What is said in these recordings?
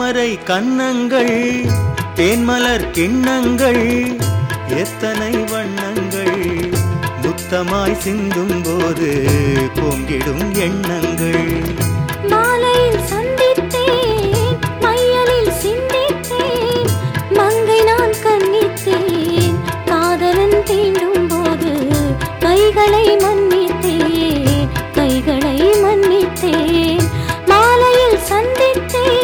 தாமரை கன்னங்கள் தேன்மலர் கிண்ணங்கள் எத்தனை வண்ணங்கள் முத்தமாய் சிந்தும் போது பொங்கிடும் எண்ணங்கள் மாலையில் சந்தித்தேன் மையலில் சிந்தித்தேன் மங்கை நான் கண்ணித்தேன் காதலன் தீண்டும் போது கைகளை மன்னித்தேன் கைகளை மன்னித்தேன் மாலையில் சந்தித்தேன்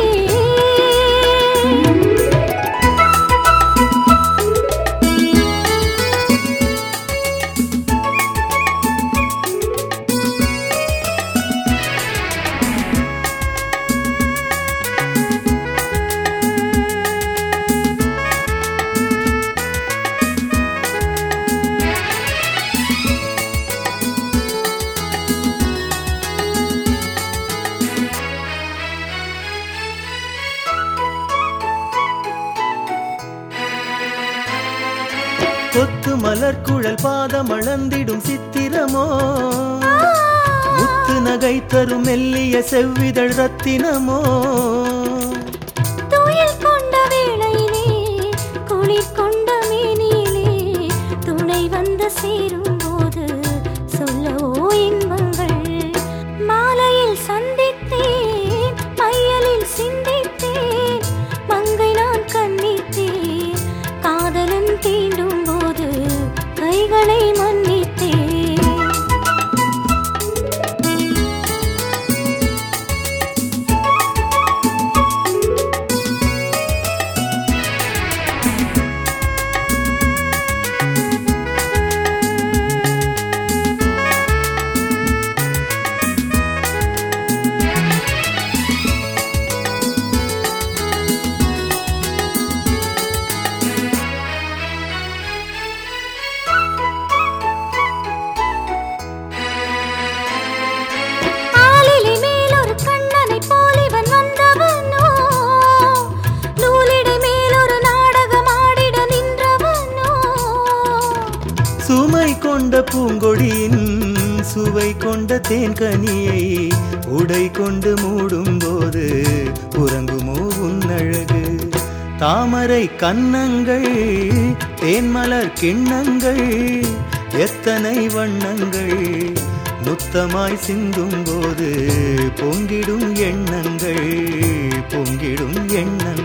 கொத்து மலர் குழல் பாதம் அளந்திடும் சித்திரமோ முத்து நகை தரும் மெல்லிய செவ்விதழ் ரத்தினமோ துயில் கொண்ட வேளையிலே குளிர் கொண்ட மேனியிலே துணை வந்து சேரும் போது சொல்லவோ இன்பங்கள் மாலையில் சந்தித்தேன் மையலில் சிந்தித்தேன் மங்கை நான் கண்ணித்தேன் காதலன் தீண்டும் போது கைகளை மன்னித்தேன் ஆலிலை மேலொரு கண்ணனை போல் இவன் வந்தவனோ நூலிடை மேலொரு நாடகம் ஆடிட நின்றவனோ சுமை கொண்ட பூங்கொடியின் சுவை கொண்ட தேன்கனியை உடை கொண்டு மூடும் போது உறங்குமோ உன்னழகு தாமரை கன்னங்கள் தேன்மலர் கிண்ணங்கள் எத்தனை வண்ணங்கள் முத்தமாய் சிந்தும் போது பொங்கிடும் எண்ணங்கள் பொங்கிடும் எண்ணங்கள்